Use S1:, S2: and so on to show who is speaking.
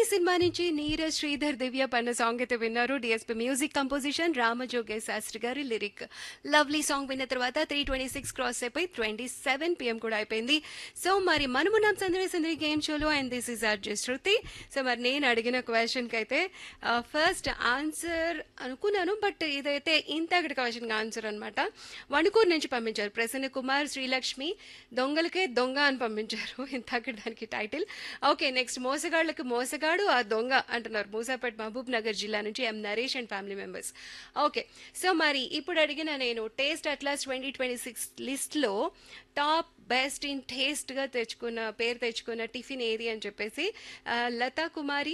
S1: cinema నుంచి నీరజ్ శ్రీధర్ దివ్య పన్న song అయితే విన్నారు DSP music composition Ramajogayya Sastry గారి లిరిక్ లవ్లీ సాంగ్ విన్న తర్వాత త్రీ ట్వంటీ సిక్స్ క్రాస్ అయిపోయి ట్వంటీ సెవెన్ పిఎం కూడా అయిపోయింది సో మరి మనమున్నాం సందడి సందడి గేమ్ షోలో and this is R Shruti so మరి నేను అడిగిన క్వశ్చన్కి అయితే ఫస్ట్ ఆన్సర్ అనుకున్నాను బట్ ఇదైతే ఇంతకటి క్వశ్చన్కి ఆన్సర్ అనమాట వణుకూరు నుంచి పంపించారు ప్రసన్న కుమార్ శ్రీలక్ష్మి దొంగలకే దొంగ అని పంపించారు ఇంతకటి దానికి టైటిల్ ఓకే నెక్స్ట్ మోసగాళ్ళకి మోసగాడు ఆ దొంగ అంటున్నారు మూసాపేట్ మహబూబ్ నగర్ జిల్లా నుంచి M Naresh and family members okay so మరి ఇప్పుడు అడిగిన నేను taste atlas twenty twenty six లిస్ట్లో టాప్ బెస్ట్ ఇన్ టేస్ట్గా తెచ్చుకున్న పేరు తెచ్చుకున్న టిఫిన్ ఏది అని చెప్పేసి ఆ, లతా కుమారి